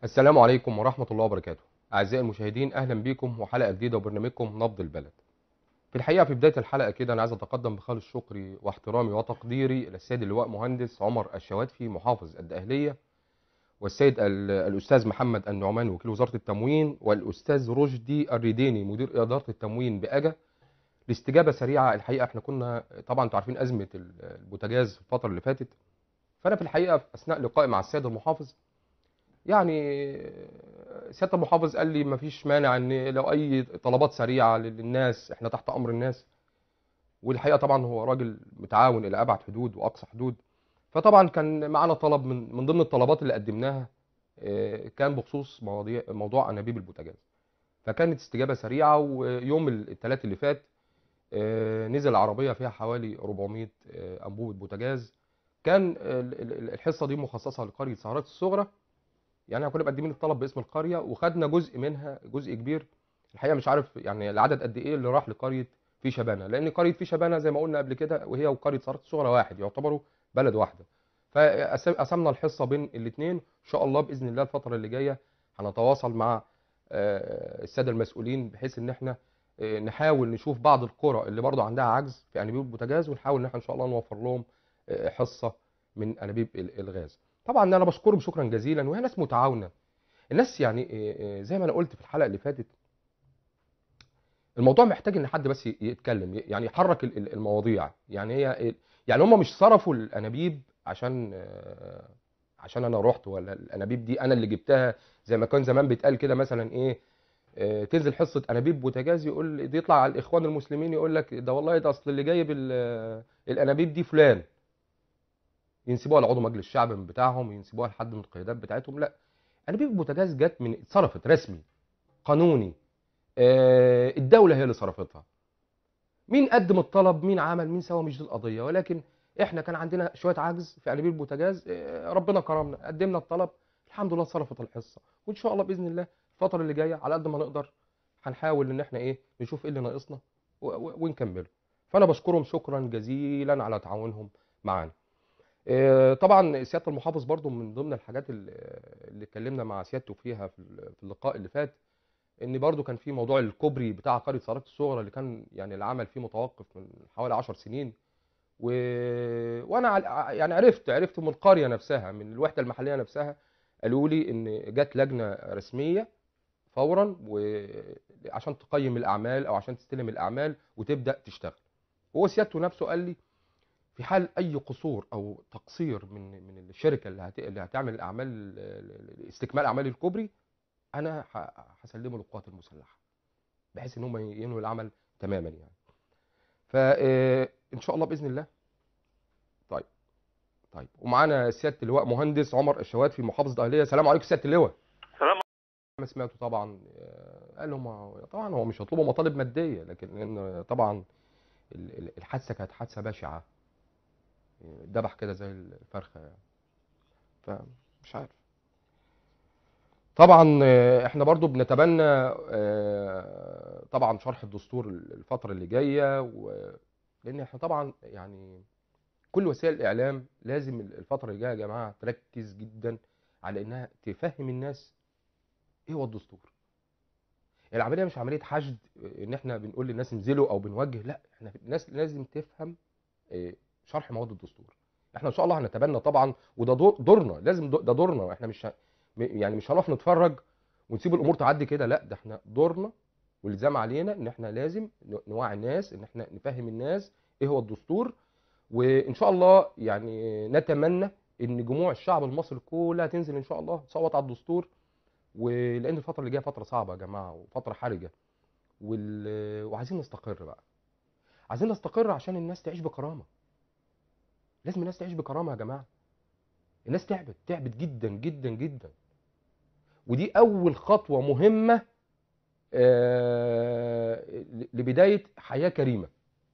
السلام عليكم ورحمة الله وبركاته أعزائي المشاهدين أهلا بكم وحلقة جديدة وبرنامجكم نبض البلد في الحقيقة في بداية الحلقة كده أنا عايز أتقدم بخالص شكري واحترامي وتقديري إلى السيد اللواء مهندس عمر الشواتفي محافظ الدقهلية والسيد ال- الأستاذ محمد النعمان وكيل وزارة التموين والأستاذ رشدي الريديني مدير إدارة التموين بأجا لاستجابة سريعة الحقيقة احنا كنا طبعا انتوا عارفين أزمة ال- البوتاجاز في الفترة اللي فاتت فأنا في الحقيقة في أثناء لقائي مع السيد المحافظ يعني سياده المحافظ قال لي مفيش مانع ان لو اي طلبات سريعه للناس احنا تحت امر الناس والحقيقه طبعا هو راجل متعاون الى ابعد حدود واقصى حدود فطبعا كان معانا طلب من من ضمن الطلبات اللي قدمناها آه، كان بخصوص مواضيع موضوع انابيب البوتاجاز فكانت استجابه سريعه ويوم الثلاث اللي فات آه، نزل عربيه فيها حوالي 400 آه، انبوبه بوتاجاز كان ال- ال- الحصه دي مخصصه لقريه سهرات الصغرى يعني احنا كنا مقدمين الطلب باسم القريه وخدنا جزء منها جزء كبير الحقيقه مش عارف يعني العدد قد ايه اللي راح لقريه في شبانه لان قريه في شبانه زي ما قلنا قبل كده وهي وقريه سهرات الصغرى واحد يعتبروا بلد واحده فقسمنا الحصه بين الاثنين ان شاء الله باذن الله الفتره اللي جايه هنتواصل مع آه، الساده المسؤولين بحيث ان احنا آه، نحاول نشوف بعض القرى اللي برضه عندها عجز في انابيب البوتاجاز ونحاول ان احنا ان شاء الله نوفر لهم آه، حصه من انابيب ال- الغاز طبعا انا بشكرهم شكرا جزيلا وهي ناس متعاونه الناس يعني إيه إيه زي ما انا قلت في الحلقه اللي فاتت الموضوع محتاج ان حد بس ي- يتكلم يعني يحرك ال- ال- المواضيع يعني هي يعني هم مش صرفوا الانابيب عشان آه، عشان انا رحت ولا الانابيب دي انا اللي جبتها زي ما كان زمان بيتقال كده مثلا ايه آه، تنزل حصه انابيب بوتاجاز يقول دي يطلع على الاخوان المسلمين يقول لك ده والله ده اصل اللي جايب ال- الانابيب دي فلان ينسبوها لعضو مجلس الشعب من بتاعهم ينسبوها لحد من القيادات بتاعتهم لا انابيب البوتاجاز جت من اتصرفت رسمي قانوني آه، الدوله هي اللي صرفتها مين قدم الطلب مين عمل مين سوى مش دي القضيه ولكن احنا كان عندنا شويه عجز في انابيب البوتاجاز آه، ربنا كرمنا قدمنا الطلب الحمد لله صرفت الحصه وان شاء الله باذن الله الفتره اللي جايه على قد ما نقدر هنحاول ان احنا ايه نشوف ايه اللي ناقصنا و- و- ونكمله فانا بشكرهم شكرا جزيلا على تعاونهم معانا آه، طبعا سياده المحافظ برضو من ضمن الحاجات اللي اللي اتكلمنا مع سيادته فيها في ال- في اللقاء اللي فات ان برضو كان في موضوع الكوبري بتاع قريه سهرات الصغرى اللي كان يعني العمل فيه متوقف من حوالي 10 سنين و... وانا عل- يعني عرفت عرفت من القريه نفسها من الوحده المحليه نفسها قالوا لي ان جت لجنه رسميه فورا وعشان تقيم الاعمال او عشان تستلم الاعمال وتبدا تشتغل هو سيادته نفسه قال لي في حال اي قصور او تقصير من من الشركه اللي هت... اللي هتعمل الاعمال استكمال اعمال الكوبري انا ه- هسلمه للقوات المسلحه بحيث ان هم ينهوا العمل تماما يعني فان شاء الله باذن الله طيب طيب ومعانا سياده اللواء مهندس عمر الشوات في محافظه اهليه السلام عليكم سياده اللواء سلام ما سمعته طبعا آه، قال لهم طبعا هو مش هيطلبوا مطالب ماديه لكن لان طبعا ال- ال- الحادثه كانت حادثه بشعه ذبح كده زي الفرخه يعني فمش عارف طبعا آه، احنا برضو بنتبنى آه، طبعا شرح الدستور الفتره اللي جايه و... لان احنا طبعا يعني كل وسائل الاعلام لازم الفتره اللي جايه يا جماعه تركز جدا على انها تفهم الناس ايه هو الدستور العمليه مش عمليه حشد ان احنا بنقول للناس انزلوا او بنوجه لا احنا الناس لازم تفهم إيه، شرح مواد الدستور احنا ان شاء الله هنتبنى طبعا وده دور دورنا لازم دو- ده دورنا احنا مش ه- م- يعني مش هنقف نتفرج ونسيب الامور تعدي كده لا ده احنا دورنا والزام علينا ان احنا لازم ن- نوعي الناس ان احنا نفهم الناس ايه هو الدستور وان شاء الله يعني نتمنى ان جموع الشعب المصري كلها تنزل ان شاء الله تصوت على الدستور ولان الفتره اللي جايه فتره صعبه يا جماعه وفتره حرجه وال... وعايزين نستقر بقى عايزين نستقر عشان الناس تعيش بكرامه لازم الناس تعيش بكرامه يا جماعه الناس تعبت تعبت جدا جدا جدا ودي اول خطوه مهمه آه، لبدايه حياه كريمه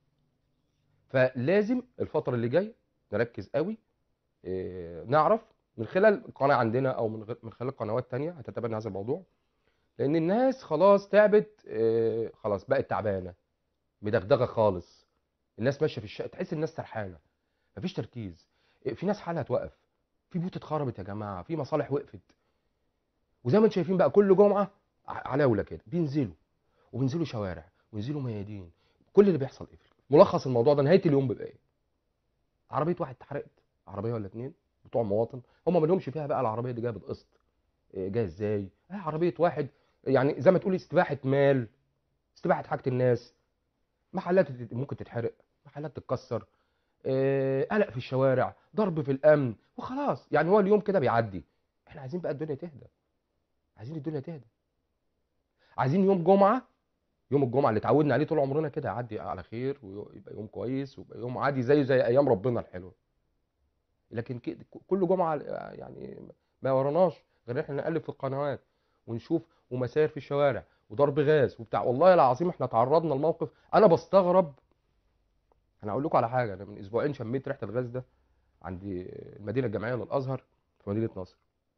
فلازم الفتره اللي جايه نركز قوي آه، نعرف من خلال القناه عندنا او من غ- من خلال قنوات تانية هتتبنى هذا الموضوع لان الناس خلاص تعبت آه، خلاص بقت تعبانه مدغدغه خالص الناس ماشيه في الشارع تحس الناس سرحانه مفيش تركيز في ناس حالها توقف في بيوت اتخربت يا جماعه في مصالح وقفت وزي ما انتم شايفين بقى كل جمعه ع- علاوله كده بينزلوا وبينزلوا شوارع وينزلوا ميادين كل اللي بيحصل ايه ملخص الموضوع ده نهايه اليوم بيبقى ايه عربيه واحد اتحرقت عربيه ولا اتنين بتوع مواطن هم ما لهمش فيها بقى العربيه دي جايه بالقسط إيه جايه ازاي اه عربيه واحد يعني زي ما تقول استباحه مال استباحه حاجه الناس محلات تت- ممكن تتحرق محلات تتكسر آه، قلق في الشوارع ضرب في الامن وخلاص يعني هو اليوم كده بيعدي احنا عايزين بقى الدنيا تهدى عايزين الدنيا تهدى عايزين يوم جمعه يوم الجمعه اللي اتعودنا عليه طول عمرنا كده يعدي على خير ويبقى يوم كويس ويبقى يوم عادي زيه زي ايام ربنا الحلوه لكن كده كل جمعه يعني ما وراناش غير ان احنا نقلب في القنوات ونشوف ومساير في الشوارع وضرب غاز وبتاع والله العظيم احنا تعرضنا لموقف انا بستغرب انا اقول لكم على حاجه انا من اسبوعين شميت ريحه الغاز ده عند المدينه الجامعيه للازهر في مدينه نصر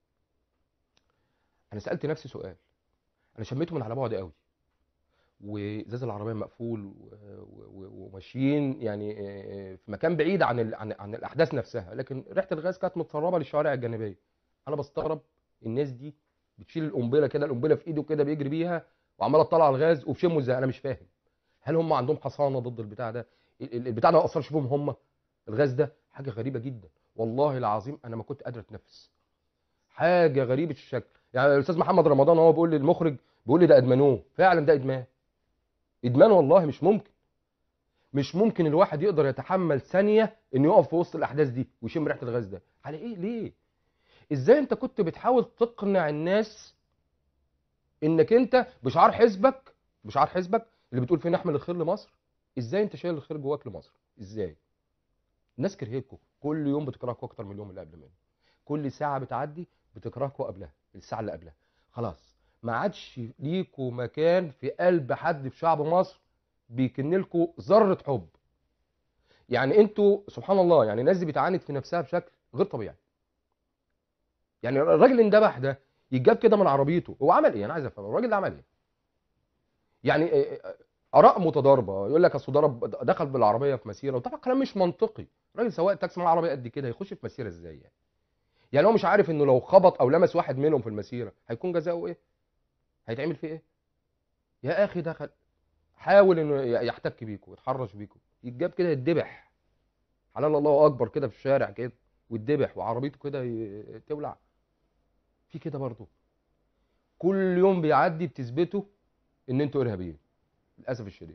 انا سالت نفسي سؤال انا شميته من على بعد قوي وازاز العربيه مقفول و- و- و- وماشيين يعني آه، في مكان بعيد عن ال- عن عن الاحداث نفسها لكن ريحه الغاز كانت متسربه للشوارع الجانبيه انا بستغرب الناس دي بتشيل القنبله كده القنبله في ايده كده بيجري بيها وعماله تطلع الغاز وبشمه ازاي انا مش فاهم هل هم عندهم حصانه ضد البتاع ده ال- ال- البتاع ده ما اثرش فيهم هم الغاز ده حاجه غريبه جدا والله العظيم انا ما كنت قادر اتنفس حاجه غريبه الشكل يعني الاستاذ محمد رمضان هو بيقول لي المخرج بيقول لي ده ادمنوه فعلا ده ادمان ادمان والله مش ممكن مش ممكن الواحد يقدر يتحمل ثانيه انه يقف في وسط الاحداث دي ويشم ريحه الغاز ده على ايه ليه ازاي انت كنت بتحاول تقنع الناس انك انت بشعار حزبك بشعار حزبك اللي بتقول فيه نحمل الخير لمصر ازاي انت شايل الخير جواك لمصر ازاي الناس كرهتكم كل يوم بتكرهكوا اكتر من اليوم اللي قبل منه كل ساعه بتعدي بتكرهكوا قبلها الساعه اللي قبلها خلاص ما عادش ليكوا مكان في قلب حد في شعب مصر بيكن لكم ذره حب يعني انتوا سبحان الله يعني الناس دي بتعاند في نفسها بشكل غير طبيعي يعني الراجل اللي اندبح ده يتجاب كده من عربيته هو عمل ايه انا عايز افهم الراجل ده عمل ايه يعني آه، آه، اراء متضاربه يقول لك اصل ضرب دخل بالعربيه في مسيره وطبعا كلام مش منطقي راجل سواق تاكسي معاه عربيه قد كده يخش في مسيره ازاي يعني يعني هو مش عارف انه لو خبط او لمس واحد منهم في المسيره هيكون جزاؤه ايه هيتعمل فيه ايه يا اخي دخل حاول انه يحتك بيكوا يتحرش بيكوا يتجاب كده يتذبح حلال الله اكبر كده في الشارع كده ويتذبح وعربيته كده ي- تولع في كده برضه كل يوم بيعدي بتثبتوا ان انتوا ارهابيين للاسف الشديد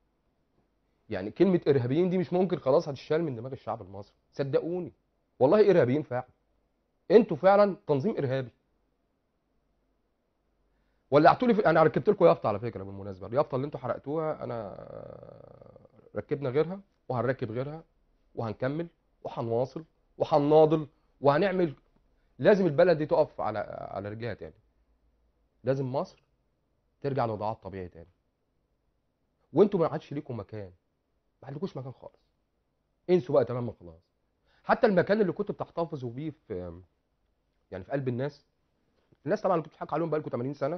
يعني كلمه ارهابيين دي مش ممكن خلاص هتشال من دماغ الشعب المصري صدقوني والله ارهابيين فعلا انتوا فعلا تنظيم ارهابي ولعتوا لي في... انا ركبت لكم يافطه على فكره بالمناسبه اليافطه اللي انتوا حرقتوها انا ركبنا غيرها وهنركب غيرها وهنكمل وهنواصل وهنناضل وهنعمل لازم البلد دي تقف على على رجليها تاني لازم مصر ترجع لوضعها الطبيعي تاني وانتوا ما عادش ليكم مكان ما عندكوش مكان خالص انسوا بقى تماما خلاص حتى المكان اللي كنتوا بتحتفظوا بيه في يعني في قلب الناس الناس طبعا اللي كنتوا بتضحكوا عليهم بقالكم 80 سنه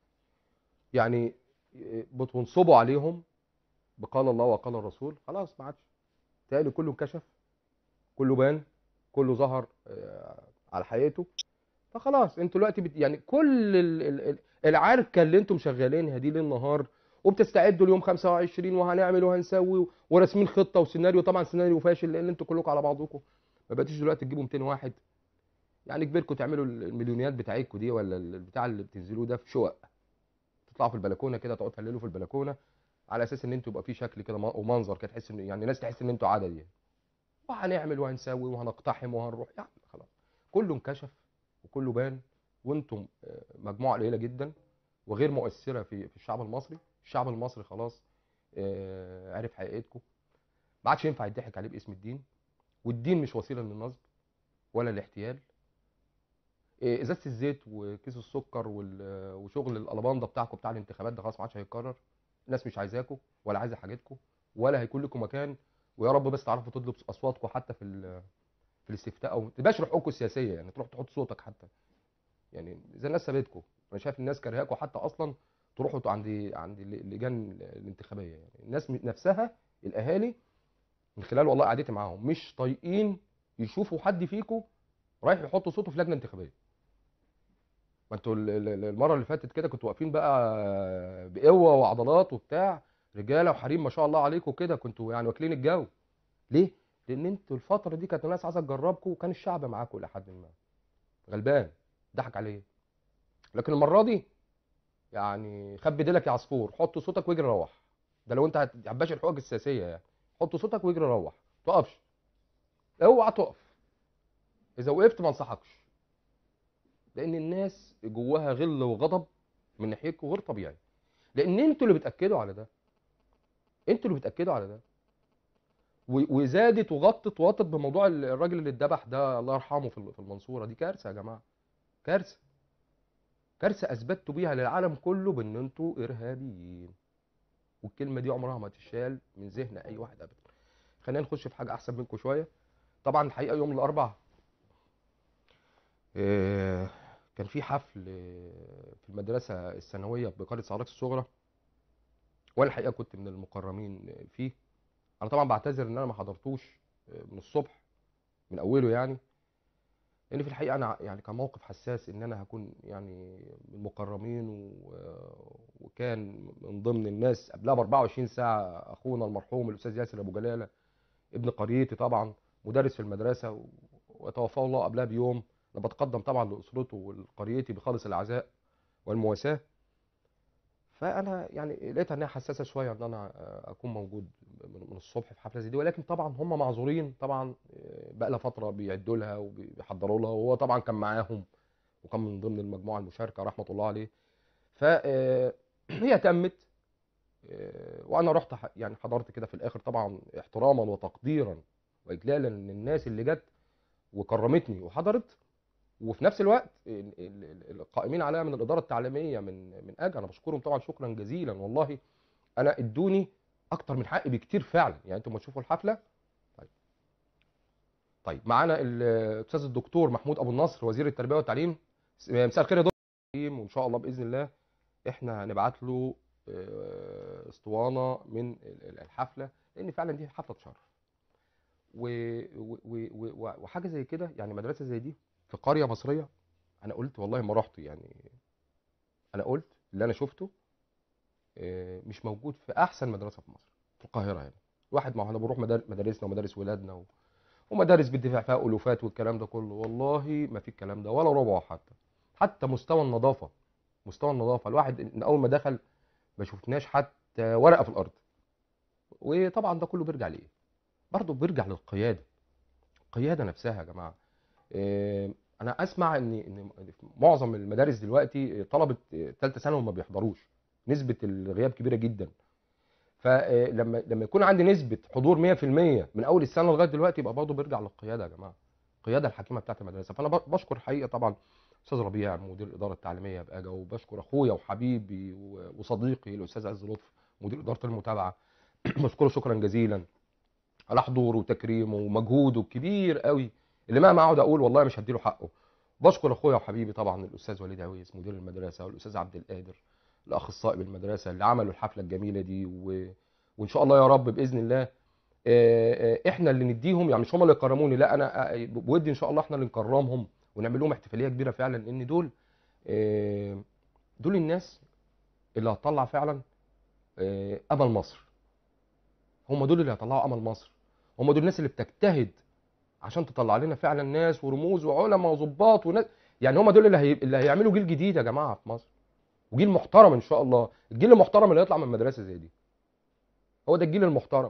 يعني بتنصبوا عليهم بقال الله وقال الرسول خلاص ما عادش تالي كله انكشف كله بان كله ظهر آه، على حقيقته فخلاص انتوا دلوقتي بت... يعني كل ال... ال... ال- العركه اللي انتم شغالينها دي ليل نهار وبتستعدوا ليوم 25 وهنعمل وهنسوي وراسمين خطه وسيناريو طبعا سيناريو فاشل لان انتوا كلكم على بعضكم ما بقيتوش دلوقتي تجيبوا 200 واحد يعني كبركم تعملوا المليونيات بتاعتكم دي ولا البتاع اللي بتنزلوه ده في شقق تطلعوا في البلكونه كده تقعدوا تهللوا في البلكونه على اساس ان انتوا يبقى في شكل كده م- ومنظر كده تحس ان يعني الناس تحس ان انتوا عدد يعني وهنعمل وهنسوي وهنقتحم وهنروح يعني خلاص كله انكشف وكله بان وانتم آه، مجموعه قليله جدا وغير مؤثره في في الشعب المصري الشعب المصري خلاص آه، عرف حقيقتكم ما عادش ينفع يضحك عليه باسم الدين والدين مش وسيله للنصب ولا الاحتيال إيه، ازازه الزيت وكيس السكر وال- وشغل الالباندا بتاعكم بتاع الانتخابات ده خلاص ما عادش هيتكرر الناس مش عايزاكم ولا عايزه حاجتكم ولا هيكون لكم مكان ويا رب بس تعرفوا تطلبوا اصواتكم حتى في ال- في الاستفتاء او تبقاش حقوقكم السياسيه يعني تروح تحط صوتك حتى يعني زي الناس سابتكم انا شايف الناس كرهاكم حتى اصلا تروحوا عند عند اللجان الانتخابيه يعني الناس نفسها الاهالي من خلال والله قعدتي معاهم مش طايقين يشوفوا حد فيكم رايح يحط صوته في لجنه انتخابيه ما انتوا ال- ال- المره اللي فاتت كده كنتوا واقفين بقى بقوه وعضلات وبتاع رجاله وحريم ما شاء الله عليكم كده كنتوا يعني واكلين الجو ليه لان انتوا الفتره دي كانت الناس عايزه تجربكم وكان الشعب معاكم لحد ما غلبان ضحك عليه لكن المره دي يعني خبي ديلك يا عصفور حط صوتك واجري روح ده لو انت هت- هتباشر الحقوق السياسيه يعني حط صوتك واجري روح ما تقفش اوعى تقف اذا وقفت ما انصحكش لان الناس جواها غل وغضب من ناحيتكم غير طبيعي لان انتوا اللي بتاكدوا على ده انتوا اللي بتاكدوا على ده و- وزادت وغطت وغطت بموضوع ال- الراجل اللي اتذبح ده الله يرحمه في ال- في المنصوره دي كارثه يا جماعه كارثه كارثه اثبتوا بيها للعالم كله بان انتوا ارهابيين والكلمه دي عمرها ما تشال من ذهن اي واحد ابدا خلينا نخش في حاجه احسن منكم شويه طبعا الحقيقه يوم الاربعاء آه، كان في حفل آه، في المدرسه الثانويه بقريه سعادة الصغرى وانا الحقيقه كنت من المكرمين فيه انا طبعا بعتذر ان انا ما حضرتوش آه، من الصبح من اوله يعني لان في الحقيقه انا يعني كان موقف حساس ان انا هكون يعني من المكرمين و- وكان من ضمن الناس قبلها ب 24 ساعه اخونا المرحوم الاستاذ ياسر ابو جلاله ابن قريتي طبعا مدرس في المدرسه و- وتوفاه الله قبلها بيوم انا بتقدم طبعا لاسرته ولقريتي بخالص العزاء والمواساه فانا يعني لقيتها انها حساسه شويه ان انا اكون موجود من من الصبح في حفله زي دي ولكن طبعا هم معذورين طبعا بقى لها فتره بيعدوا لها وبيحضروا لها وهو طبعا كان معاهم وكان من ضمن المجموعه المشاركه رحمه الله عليه فهي تمت آه، وانا رحت ح- يعني حضرت كده في الاخر طبعا احتراما وتقديرا واجلالا للناس اللي جت وكرمتني وحضرت وفي نفس الوقت ال- ال- ال- القائمين عليها من الاداره التعليميه من من اجل انا بشكرهم طبعا شكرا جزيلا والله انا ادوني اكتر من حقي بكتير فعلا يعني انتم ما تشوفوا الحفله طيب طيب معانا الاستاذ الدكتور محمود ابو النصر وزير التربيه والتعليم مساء الخير يا دكتور وان شاء الله باذن الله احنا هنبعت له آه، اسطوانه من ال- ال- الحفله لان فعلا دي حفله شرف و- و- و- و- وحاجه زي كده يعني مدرسه زي دي في قريه مصريه انا قلت والله ما رحت يعني انا قلت اللي انا شفته آه، مش موجود في احسن مدرسه في مصر في القاهره يعني الواحد ما هو احنا بنروح مدار- مدارسنا ومدارس ولادنا و... ومدارس بيدفع فيها الوفات والكلام ده كله والله ما في الكلام ده ولا ربعه حتى حتى مستوى النظافه مستوى النظافه الواحد من اول ما دخل ما شفناش حتى ورقه في الارض وطبعا ده كله بيرجع لايه برضه بيرجع للقياده القياده نفسها يا جماعه آه، انا اسمع ان ان في معظم المدارس دلوقتي طلبه ثالثه ثانوي ما بيحضروش نسبه الغياب كبيره جدا فلما لما يكون عندي نسبه حضور 100% من اول السنه لغايه دلوقتي يبقى برضه بيرجع للقياده يا جماعه القياده الحكيمه بتاعت المدرسه فانا ب- بشكر حقيقه طبعا استاذ ربيع مدير الاداره التعليميه باجا وبشكر اخويا وحبيبي و- وصديقي الاستاذ عز لطف مدير اداره المتابعه بشكره شكرا جزيلا على حضوره وتكريمه ومجهوده الكبير قوي اللي مهما اقعد اقول والله مش هديله حقه بشكر اخويا وحبيبي طبعا الاستاذ وليد عويس مدير المدرسه والاستاذ عبد القادر الاخصائي بالمدرسه اللي عملوا الحفله الجميله دي و... وان شاء الله يا رب باذن الله آه، آه، احنا اللي نديهم يعني مش هم اللي يكرموني لا انا آه، بودي ان شاء الله احنا اللي نكرمهم ونعمل لهم احتفاليه كبيره فعلا لان دول آه، دول الناس اللي هتطلع فعلا آه، امل مصر هم دول اللي هيطلعوا امل مصر هم دول الناس اللي بتجتهد عشان تطلع لنا فعلا ناس ورموز وعلماء وظباط وناس يعني هم دول اللي, هي... اللي هيعملوا جيل جديد يا جماعه في مصر وجيل محترم ان شاء الله الجيل المحترم اللي هيطلع من مدرسه زي دي هو ده الجيل المحترم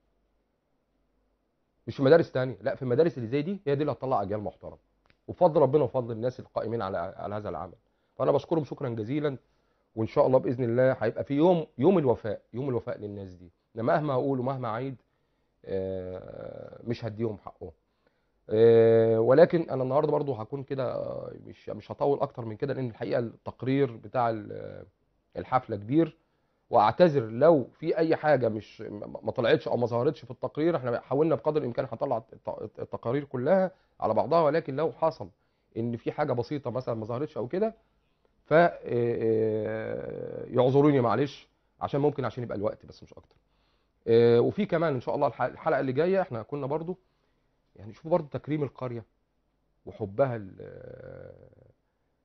مش في مدارس تانية لا في المدارس اللي زي دي هي دي اللي هتطلع اجيال محترم وبفضل ربنا وفضل الناس القائمين على على هذا العمل فانا بشكرهم شكرا جزيلا وان شاء الله باذن الله هيبقى في يوم يوم الوفاء يوم الوفاء للناس دي انا مهما اقول ومهما اعيد آه، مش هديهم حقهم آه، ولكن انا النهارده برضو هكون كده آه، مش مش هطول اكتر من كده لان الحقيقه التقرير بتاع ال- الحفله كبير واعتذر لو في اي حاجه مش ما ما طلعتش او ما ظهرتش في التقرير احنا حاولنا بقدر الامكان هنطلع الت- التقارير كلها على بعضها ولكن لو حصل ان في حاجه بسيطه مثلا ما ظهرتش او كده ف آه، آه، يعذروني معلش عشان ممكن عشان يبقى الوقت بس مش اكتر آه، وفي كمان ان شاء الله الح- الحلقه اللي جايه احنا كنا برضو يعني شوفوا برضو تكريم القريه وحبها ل-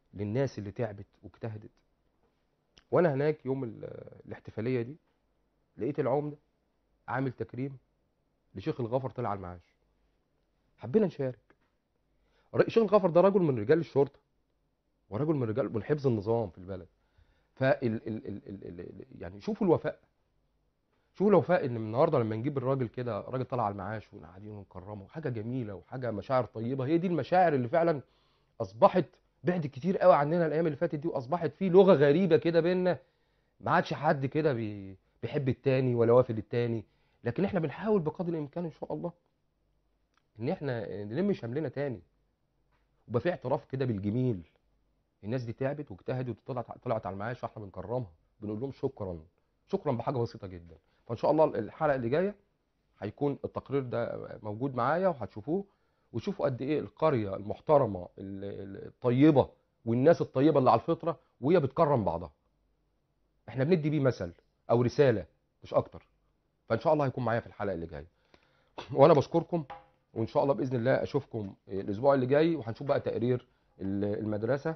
للناس اللي تعبت واجتهدت وانا هناك يوم ال- الاحتفاليه دي لقيت العمده عامل تكريم لشيخ الغفر طلع على المعاش حبينا نشارك ر- شيخ الغفر ده رجل من رجال الشرطه ورجل من رجال من حفظ النظام في البلد فال ال ال ال ال ال يعني شوفوا الوفاء شوفوا الوفاء ان من النهارده لما نجيب الراجل كده راجل طالع على المعاش وقاعدين ونكرمه حاجه جميله وحاجه مشاعر طيبه هي دي المشاعر اللي فعلا اصبحت بعد كتير قوي عننا الايام اللي فاتت دي واصبحت في لغه غريبه كده بينا ما عادش حد كده بي- بيحب التاني ولا وافد التاني لكن احنا بنحاول بقدر الامكان ان شاء الله ان احنا نلم شملنا تاني ويبقى في اعتراف كده بالجميل الناس دي تعبت واجتهدت وطلعت طلعت على المعاش واحنا بنكرمها بنقول لهم شكرا شكرا بحاجه بسيطه جدا فان شاء الله الحلقه اللي جايه هيكون التقرير ده موجود معايا وهتشوفوه وشوفوا قد ايه القريه المحترمه ال- ال- الطيبه والناس الطيبه اللي على الفطره وهي بتكرم بعضها احنا بندي بيه مثل او رساله مش اكتر فان شاء الله هيكون معايا في الحلقه اللي جايه وانا بشكركم وان شاء الله باذن الله اشوفكم الاسبوع اللي جاي وهنشوف بقى تقرير ال- المدرسه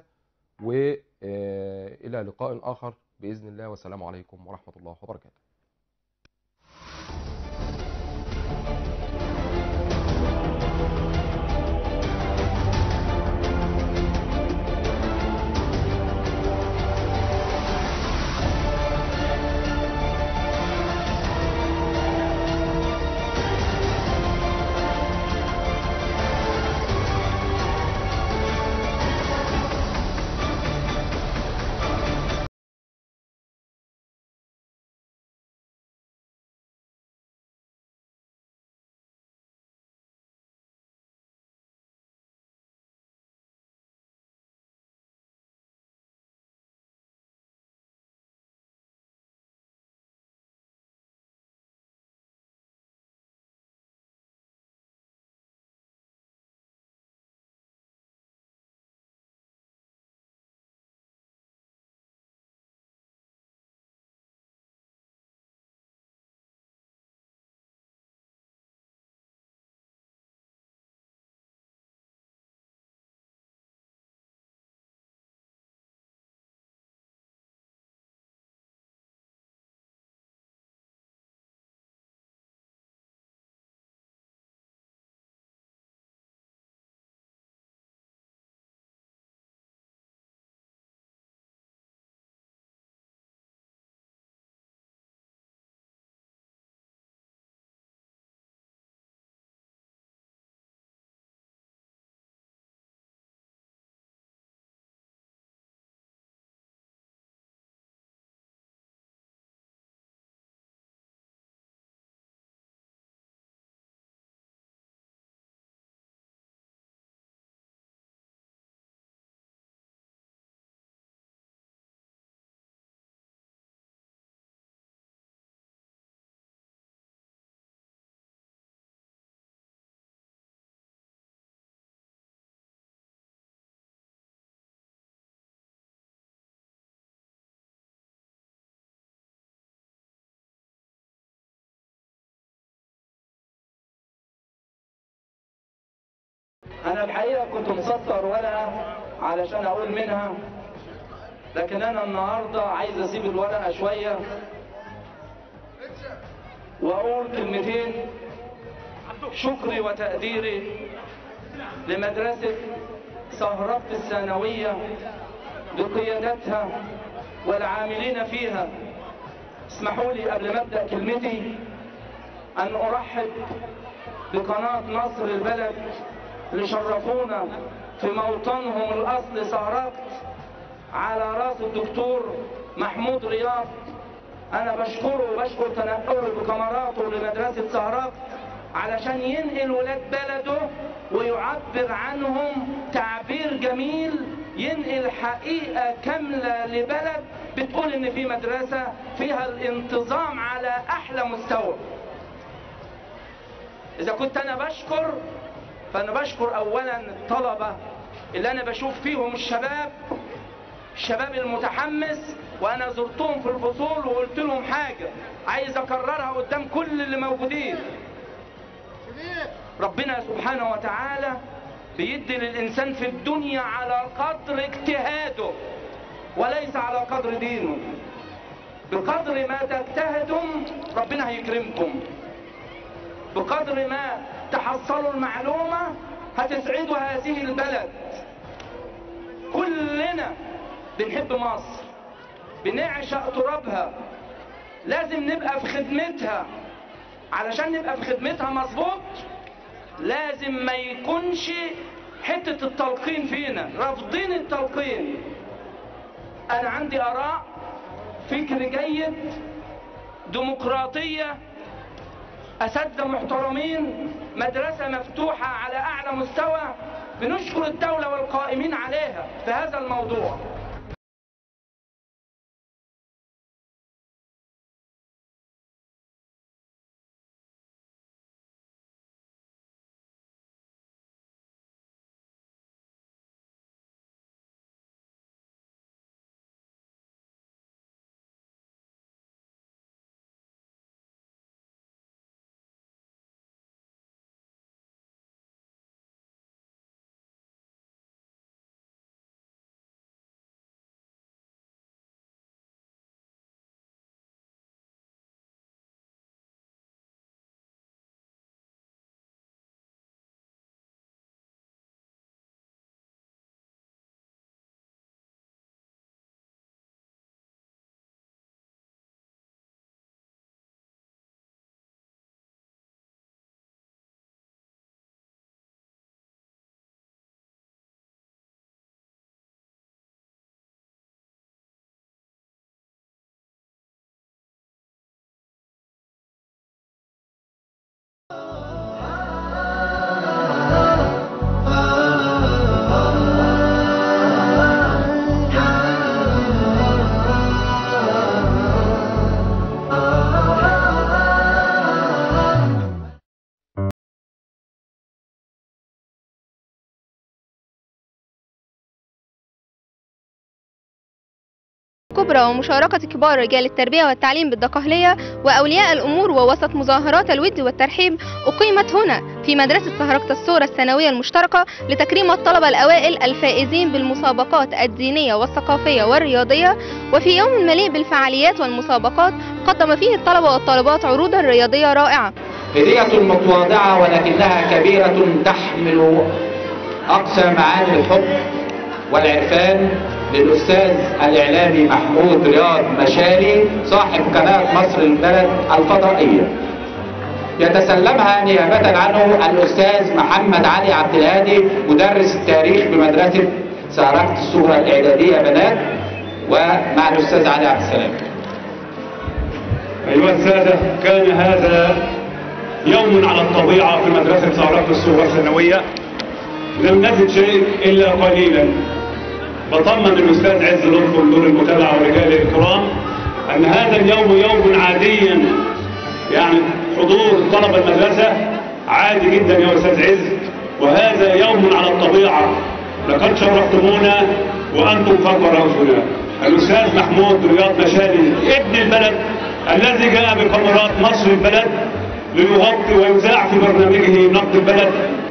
والى لقاء اخر باذن الله والسلام عليكم ورحمه الله وبركاته انا الحقيقه كنت مسطر ورقه علشان اقول منها لكن انا النهارده عايز اسيب الورقه شويه واقول كلمتين شكري وتقديري لمدرسه سهرات الثانويه بقيادتها والعاملين فيها اسمحوا لي قبل ما ابدا كلمتي ان ارحب بقناه نصر البلد اللي شرفونا في موطنهم الاصل سهرات على راس الدكتور محمود رياض انا بشكره وبشكر تنقله بكاميراته لمدرسه سهرات علشان ينقل ولاد بلده ويعبر عنهم تعبير جميل ينقل حقيقه كامله لبلد بتقول ان في مدرسه فيها الانتظام على احلى مستوى اذا كنت انا بشكر فانا بشكر اولا الطلبه اللي انا بشوف فيهم الشباب الشباب المتحمس وانا زرتهم في الفصول وقلت لهم حاجه عايز اكررها قدام كل اللي موجودين ربنا سبحانه وتعالى بيدي للإنسان في الدنيا على قدر اجتهاده وليس على قدر دينه بقدر ما تجتهدوا ربنا هيكرمكم بقدر ما تحصلوا المعلومة هتسعدوا هذه البلد كلنا بنحب مصر بنعشق ترابها لازم نبقى في خدمتها علشان نبقى في خدمتها مظبوط لازم ما يكونش حتة التلقين فينا رافضين التلقين أنا عندي آراء فكر جيد ديمقراطية أساتذة محترمين مدرسة مفتوحة على أعلى مستوى بنشكر الدولة والقائمين عليها في هذا الموضوع كبرى ومشاركة كبار رجال التربية والتعليم بالدقهلية وأولياء الأمور ووسط مظاهرات الود والترحيب أقيمت هنا في مدرسة سهرقة الصورة الثانوية المشتركة لتكريم الطلبة الأوائل الفائزين بالمسابقات الدينية والثقافية والرياضية وفي يوم مليء بالفعاليات والمسابقات قدم فيه الطلبة والطالبات عروضا رياضية رائعة هدية متواضعة ولكنها كبيرة تحمل أقصى معاني الحب والعرفان للأستاذ الإعلامي محمود رياض مشاري صاحب قناة مصر البلد الفضائية يتسلمها نيابة عنه الأستاذ محمد علي عبد الهادي مدرس التاريخ بمدرسة سهرقة الصورة الإعدادية بنات ومع الأستاذ علي عبد السلام أيها السادة كان هذا يوم على الطبيعة في مدرسة سهرات الصورة الثانوية لم نجد شيء إلا قليلا بطمن الأستاذ عز لطف دور المتابعة ورجال الكرام أن هذا اليوم يوم عاديا يعني حضور طلبة المدرسة عادي جدا يا أستاذ عز وهذا يوم على الطبيعة لقد شرفتمونا وأنتم فوق رأسنا الأستاذ محمود رياض مشاري ابن البلد الذي جاء بكاميرات مصر البلد ليغطي ويذاع في برنامجه نقد البلد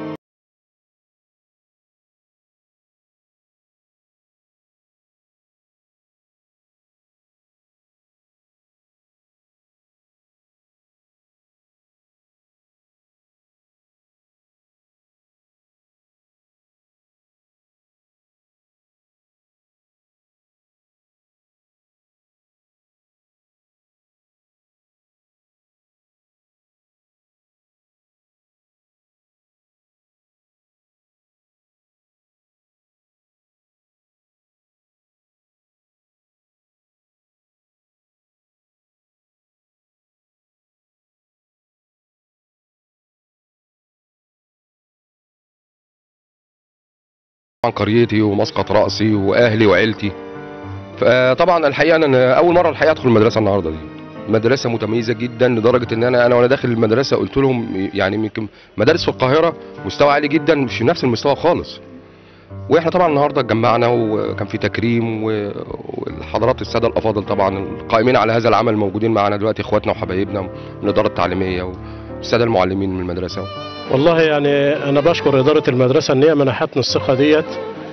طبعا قريتي ومسقط رأسي واهلي وعيلتي فطبعا الحقيقه انا أول مره الحقيقه ادخل المدرسه النهارده دي مدرسه متميزه جدا لدرجه ان انا انا وانا داخل المدرسه قلت لهم يعني يمكن مدارس في القاهره مستوى عالي جدا مش في نفس المستوى خالص واحنا طبعا النهارده اتجمعنا وكان في تكريم و- والحضرات الساده الافاضل طبعا القائمين على هذا العمل موجودين معنا دلوقتي اخواتنا وحبايبنا من الاداره التعليميه و- الساده المعلمين من المدرسه والله يعني انا بشكر اداره المدرسه ان هي منحتني الثقه ديت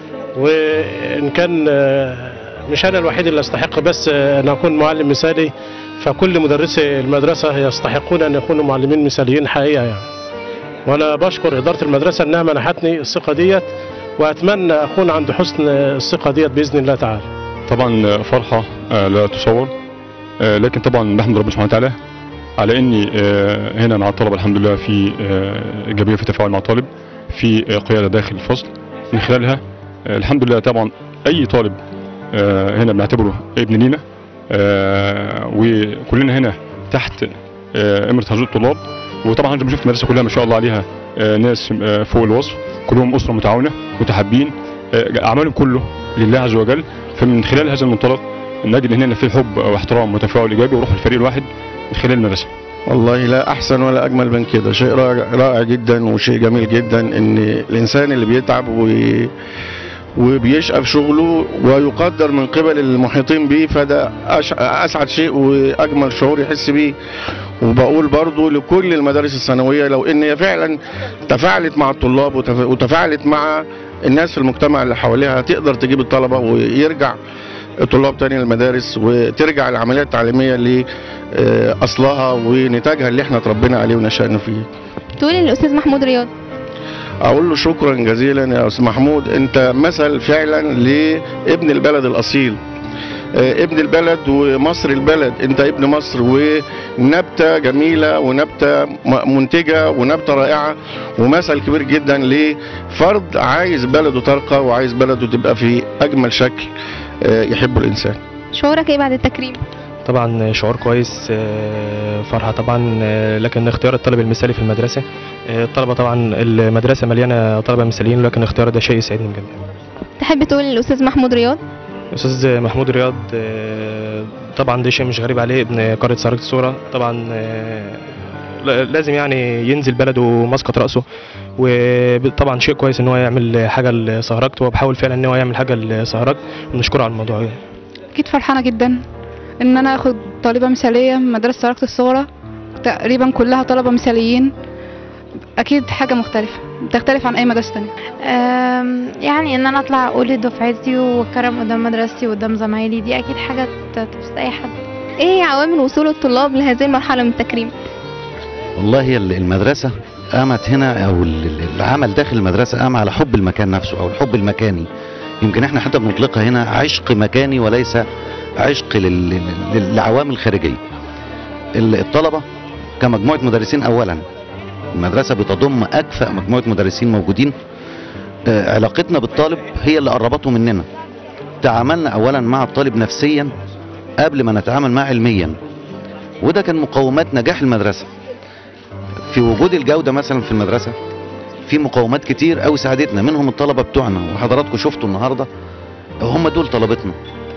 وان كان آه، مش انا الوحيد اللي استحق بس آه، ان اكون معلم مثالي فكل مدرسي المدرسه يستحقون ان يكونوا معلمين مثاليين حقيقه يعني وانا بشكر اداره المدرسه انها منحتني الثقه ديت واتمنى اكون عند حسن الثقه ديت باذن الله تعالى طبعا فرحة آه، لا تصور آه، لكن طبعا بحمد ربنا سبحانه وتعالى على اني آه، هنا مع الطلبة الحمد لله في آه، ايجابية في التفاعل مع الطالب في آه، قيادة داخل الفصل من خلالها آه، الحمد لله طبعا اي طالب آه، هنا بنعتبره ابن لينا آه، وكلنا هنا تحت آه، امرة هذول الطلاب وطبعا انت شفت المدرسة كلها ما شاء الله عليها آه، ناس آه، فوق الوصف كلهم أسرة متعاونة متحابين آه، أعمالهم كله لله عز وجل فمن خلال هذا المنطلق نجد هنا في حب واحترام وتفاعل ايجابي وروح الفريق الواحد من خلال المدرسه. والله لا احسن ولا اجمل من كده شيء رائع, رائع جدا وشيء جميل جدا ان الانسان اللي بيتعب و وبيشقى في شغله ويقدر من قبل المحيطين بيه فده أش... اسعد شيء واجمل شعور يحس بيه وبقول برضو لكل المدارس الثانويه لو ان هي فعلا تفاعلت مع الطلاب وتف... وتفاعلت مع الناس في المجتمع اللي حواليها تقدر تجيب الطلبه ويرجع الطلاب تاني للمدارس وترجع العمليه التعليميه لاصلها ونتاجها اللي احنا اتربينا عليه ونشأنا فيه تقول الاستاذ محمود رياض اقول له شكرا جزيلا يا استاذ محمود انت مثل فعلا لابن البلد الاصيل آه، ابن البلد ومصر البلد انت ابن مصر ونبته جميله ونبته م- منتجه ونبته رائعه ومثل كبير جدا لفرد عايز بلده ترقى وعايز بلده تبقى في اجمل شكل آه، يحبه الانسان شعورك ايه بعد التكريم طبعا شعور كويس آه، فرحة طبعا آه، لكن اختيار الطالب المثالي في المدرسة آه، الطلبة طبعا المدرسة مليانة طلبة مثاليين لكن اختيار ده شيء يسعدني جدا تحب تقول للاستاذ محمود رياض أستاذ محمود رياض آه، طبعا ده شيء مش غريب عليه ابن قرية سراج الصورة طبعا آه، لا- لازم يعني ينزل بلده مسقط رأسه وطبعا شيء كويس ان هو يعمل حاجة لسهرجت وبحاول فعلا ان هو يعمل حاجة لسهرجت ونشكره على الموضوع يعني. اكيد فرحانه جدا ان انا اخد طالبه مثاليه من مدرسه سراقه الصغرى تقريبا كلها طلبه مثاليين اكيد حاجه مختلفه تختلف عن اي مدرسه تانية أم، يعني ان انا اطلع اقول لدفعتي واتكرم قدام مدرستي وقدام زمايلي دي اكيد حاجه ت- تبسط اي حد ايه هي عوامل وصول الطلاب لهذه المرحله من التكريم والله هي المدرسة قامت هنا أو ال- ال- العمل داخل المدرسة قام على حب المكان نفسه أو الحب المكاني يمكن احنا حتى بنطلقها هنا عشق مكاني وليس عشق لل- لل- للعوامل الخارجية ال- الطلبة كمجموعة مدرسين أولا المدرسة بتضم أكفأ مجموعة مدرسين موجودين آه، علاقتنا بالطالب هي اللي قربته مننا تعاملنا أولا مع الطالب نفسيا قبل ما نتعامل معه علميا وده كان مقومات نجاح المدرسة في وجود الجودة مثلا في المدرسة في مقومات كتير قوي ساعدتنا منهم الطلبة بتوعنا وحضراتكم شفتوا النهاردة هم دول طلبتنا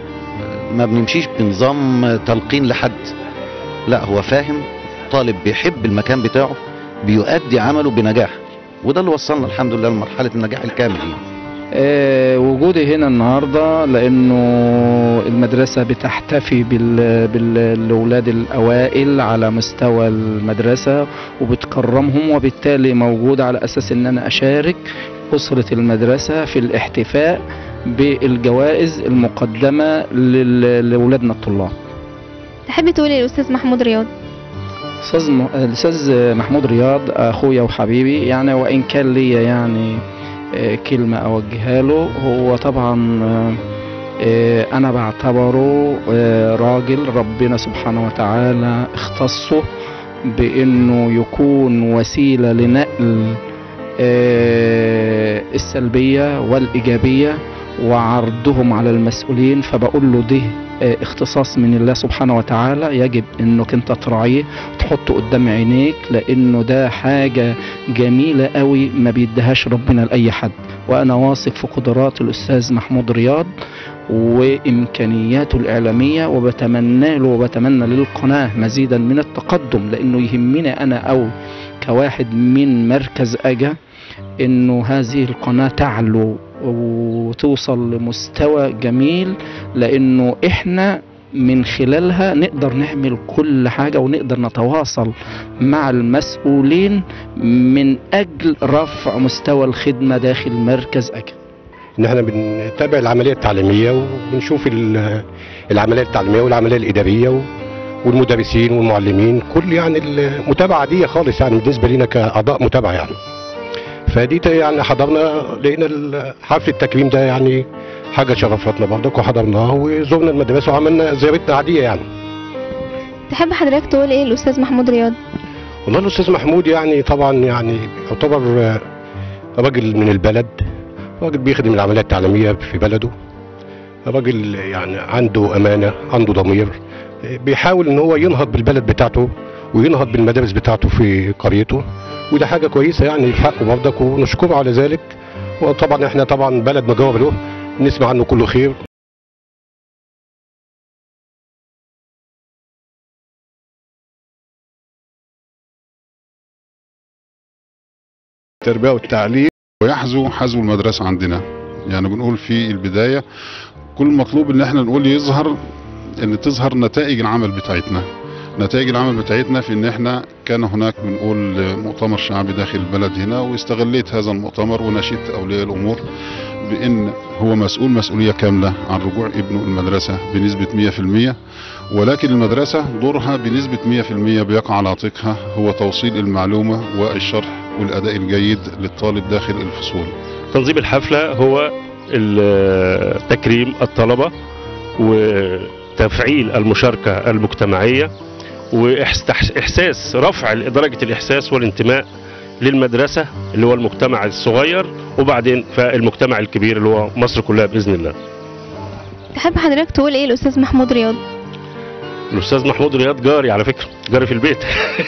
ما بنمشيش بنظام تلقين لحد لا هو فاهم طالب بيحب المكان بتاعه بيؤدي عمله بنجاح وده اللي وصلنا الحمد لله لمرحلة النجاح الكامل يعني. آه، وجودي هنا النهارده لانه المدرسه بتحتفي بال- بالاولاد الاوائل على مستوى المدرسه وبتكرمهم وبالتالي موجود على اساس ان انا اشارك اسره المدرسه في الاحتفاء بالجوائز المقدمه لل- لاولادنا الطلاب تحب تقول للاستاذ محمود رياض استاذ م- الاستاذ محمود رياض اخويا وحبيبي يعني وان كان ليا يعني آه، كلمه اوجهها له هو طبعا آه، آه، انا بعتبره آه، راجل ربنا سبحانه وتعالى اختصه بانه يكون وسيله لنقل آه، السلبيه والايجابيه وعرضهم على المسؤولين فبقول له ده آه، اختصاص من الله سبحانه وتعالى يجب انك انت تراعيه وتحطه قدام عينيك لانه ده حاجه جميله قوي ما بيديهاش ربنا لاي حد وانا واثق في قدرات الاستاذ محمود رياض وامكانياته الاعلاميه وبتمنى له وبتمنى للقناه مزيدا من التقدم لانه يهمني انا او كواحد من مركز اجا انه هذه القناه تعلو وتوصل لمستوى جميل لانه احنا من خلالها نقدر نعمل كل حاجة ونقدر نتواصل مع المسؤولين من أجل رفع مستوى الخدمة داخل مركز أكل ان احنا بنتابع العمليه التعليميه وبنشوف ال- العمليه التعليميه والعمليه الاداريه و- والمدرسين والمعلمين كل يعني المتابعه عاديه خالص يعني بالنسبه لنا كاعضاء متابعه يعني فدي ت- يعني حضرنا لقينا ال- حفل التكريم ده يعني حاجه شرفتنا برضك وحضرناه وزرنا المدرسه وعملنا زيارتنا عاديه يعني تحب حضرتك تقول ايه الاستاذ محمود رياض والله الاستاذ محمود يعني طبعا يعني يعتبر آه، راجل من البلد راجل بيخدم العمليات التعليميه في بلده راجل يعني عنده امانه عنده ضمير آه، بيحاول ان هو ينهض بالبلد بتاعته وينهض بالمدارس بتاعته في قريته وده حاجه كويسه يعني في حقه برضك ونشكره على ذلك وطبعا احنا طبعا بلد مجاوب له نسمع عنه كله خير التربية والتعليم ويحذو حذو المدرسة عندنا يعني بنقول في البداية كل مطلوب ان احنا نقول يظهر ان تظهر نتائج العمل بتاعتنا نتائج العمل بتاعتنا في ان احنا كان هناك بنقول مؤتمر شعبي داخل البلد هنا واستغليت هذا المؤتمر وناشدت اولياء الامور بان هو مسؤول مسؤولية كاملة عن رجوع ابنه المدرسة بنسبة 100% ولكن المدرسة دورها بنسبة 100% بيقع على عاتقها هو توصيل المعلومة والشرح والأداء الجيد للطالب داخل الفصول تنظيم الحفلة هو ال- تكريم الطلبة وتفعيل المشاركة المجتمعية وإحساس رفع درجة الإحساس والانتماء للمدرسة اللي هو المجتمع الصغير وبعدين فالمجتمع الكبير اللي هو مصر كلها بإذن الله تحب حضرتك تقول ايه الاستاذ محمود رياض الأستاذ محمود رياض جاري على فكرة جاري في البيت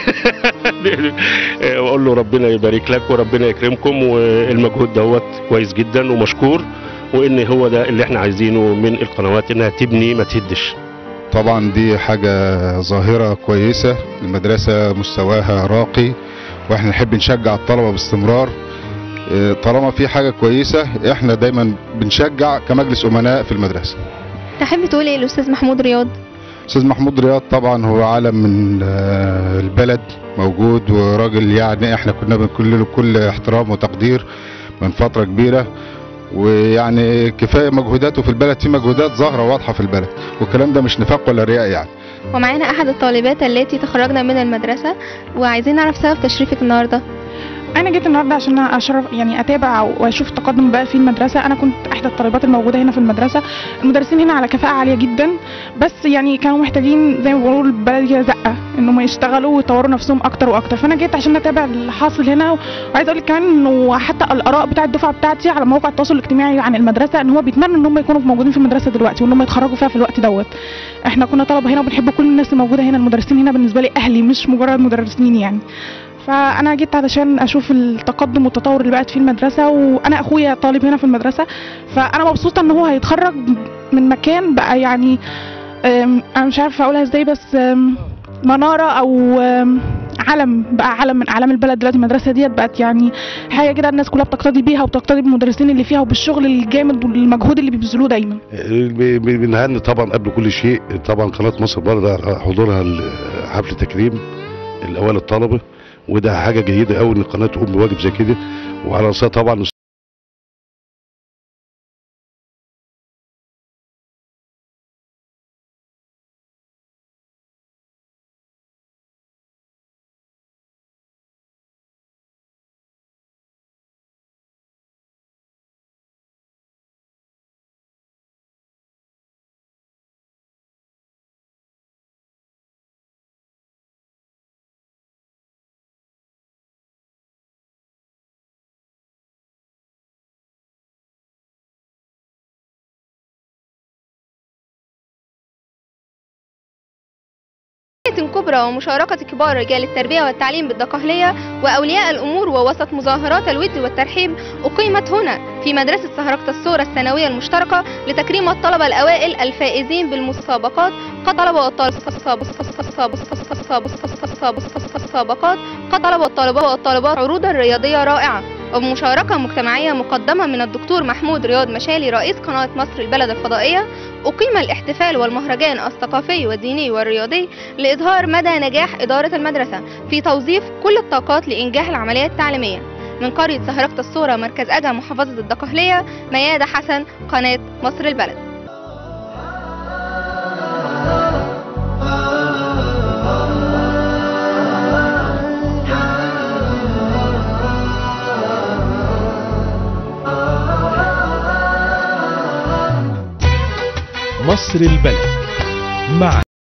واقول له ربنا يبارك لك وربنا يكرمكم والمجهود دوت كويس جدا ومشكور وان هو ده اللي احنا عايزينه من القنوات انها تبني ما تهدش طبعا دي حاجة ظاهرة كويسة المدرسة مستواها راقي واحنا نحب نشجع الطلبة باستمرار اه، طالما في حاجة كويسة احنا دايما بنشجع كمجلس أمناء في المدرسة تحب تقول ايه الاستاذ محمود رياض استاذ محمود رياض طبعا هو عالم من آه، البلد موجود وراجل يعني احنا كنا بنقول له كل احترام وتقدير من فتره كبيره ويعني كفايه مجهوداته في البلد في مجهودات ظاهره واضحه في البلد والكلام ده مش نفاق ولا رياء يعني ومعانا احد الطالبات التي تخرجنا من المدرسه وعايزين نعرف سبب تشريفك النهارده انا جيت النهارده عشان اشرف يعني اتابع واشوف التقدم بقى في المدرسه انا كنت احدى الطالبات الموجوده هنا في المدرسه المدرسين هنا على كفاءه عاليه جدا بس يعني كانوا محتاجين زي ما بقول بالبلدي زقه انهم يشتغلوا ويطوروا نفسهم اكتر واكتر فانا جيت عشان اتابع اللي حاصل هنا وعايزه اقول لك كمان انه حتى الاراء بتاع الدفعه بتاعتي على مواقع التواصل الاجتماعي عن المدرسه ان هو بيتمنوا ان هم يكونوا موجودين في المدرسه دلوقتي وان هم يتخرجوا فيها في الوقت دوت احنا كنا طلبه هنا وبنحب كل الناس اللي موجوده هنا المدرسين هنا بالنسبه لي اهلي مش مجرد مدرسين يعني فانا جيت علشان اشوف التقدم والتطور اللي بقت فيه المدرسه وانا اخويا طالب هنا في المدرسه فانا مبسوطه ان هو هيتخرج من مكان بقى يعني أم، انا مش عارفه اقولها ازاي بس أم، مناره او أم، علم بقى علم من اعلام البلد دلوقتي المدرسه ديت بقت يعني حاجه كده الناس كلها بتقتدي بيها وبتقتدي بالمدرسين اللي فيها وبالشغل الجامد والمجهود اللي بيبذلوه دايما ب- ب- بنهني طبعا قبل كل شيء طبعا قناه مصر برضه حضورها حفل تكريم الاوائل الطلبه وده حاجه جيده قوي ان القناه تقوم بواجب زي كده وعلى راسها طبعا كبرى ومشاركة كبار رجال التربية والتعليم بالدقهلية وأولياء الأمور ووسط مظاهرات الود والترحيب أقيمت هنا في مدرسة سهرقة الصورة الثانوية المشتركة لتكريم الطلبة الأوائل الفائزين بالمسابقات كطلبة والطلبات كطلبة والطلبات والطالبات عروضا رياضية رائعة وبمشاركة مجتمعية مقدمة من الدكتور محمود رياض مشالي رئيس قناة مصر البلد الفضائية أقيم الاحتفال والمهرجان الثقافي والديني والرياضي لإظهار مدى نجاح إدارة المدرسة في توظيف كل الطاقات لإنجاح العملية التعليمية من قرية سهرقة الصورة مركز أجا محافظة الدقهلية ميادة حسن قناة مصر البلد مصر البلد مع